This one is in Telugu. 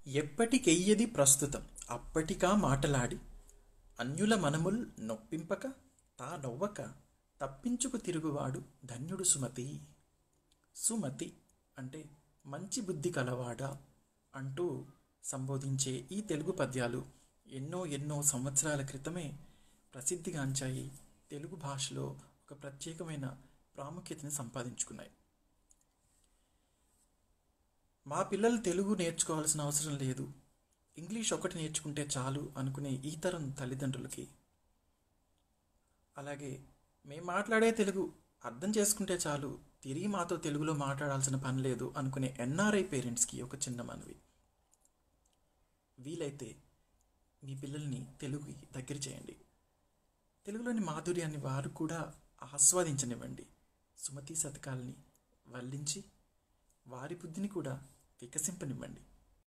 ఎప్పటికెయ్యది ప్రస్తుతం అప్పటికా మాటలాడి అన్యుల మనముల్ నొప్పింపక తా నవ్వక తప్పించుకు తిరుగువాడు ధన్యుడు సుమతి సుమతి అంటే మంచి బుద్ధి కలవాడా అంటూ సంబోధించే ఈ తెలుగు పద్యాలు ఎన్నో ఎన్నో సంవత్సరాల క్రితమే ప్రసిద్ధిగాంచాయి తెలుగు భాషలో ఒక ప్రత్యేకమైన ప్రాముఖ్యతని సంపాదించుకున్నాయి మా పిల్లలు తెలుగు నేర్చుకోవాల్సిన అవసరం లేదు ఇంగ్లీష్ ఒకటి నేర్చుకుంటే చాలు అనుకునే ఈ తరం తల్లిదండ్రులకి అలాగే మేము మాట్లాడే తెలుగు అర్థం చేసుకుంటే చాలు తిరిగి మాతో తెలుగులో మాట్లాడాల్సిన పని లేదు అనుకునే ఎన్ఆర్ఐ పేరెంట్స్కి ఒక చిన్న మనవి వీలైతే మీ పిల్లల్ని తెలుగుకి దగ్గర చేయండి తెలుగులోని మాధుర్యాన్ని వారు కూడా ఆస్వాదించనివ్వండి సుమతి శతకాలని వల్లించి వారి బుద్ధిని కూడా వికసింపనివ్వండి